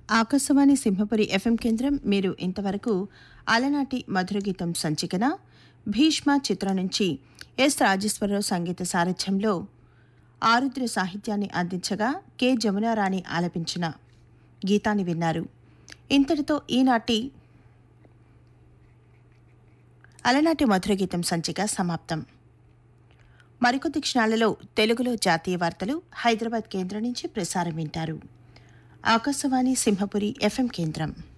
Akashvani Simhapuri FM కేంద్రం మీరు ఇంతవరకు అలనాటి మధుర గీతం సంచికన భీష్మ చిత్రం నుంచి ఎస్ రాజేశ్వరరావు సంగీత సారథ్యంలో ఆరుద్ర సాహిత్యాన్ని అందించగా కె జమునారాణి ఆలపించిన గీతాన్ని విన్నారు ఇంతటితో ఈనాటి అలనాటి మధుర గీతం సంచిక సమాప్తం మరికొద్ది క్షణాలలో తెలుగులో జాతీయ వార్తలు హైదరాబాద్ కేంద్రం నుంచి ప్రసారం వింటారు ఆకాశవాణి సింహపురి ఎఫ్ఎం కేంద్రం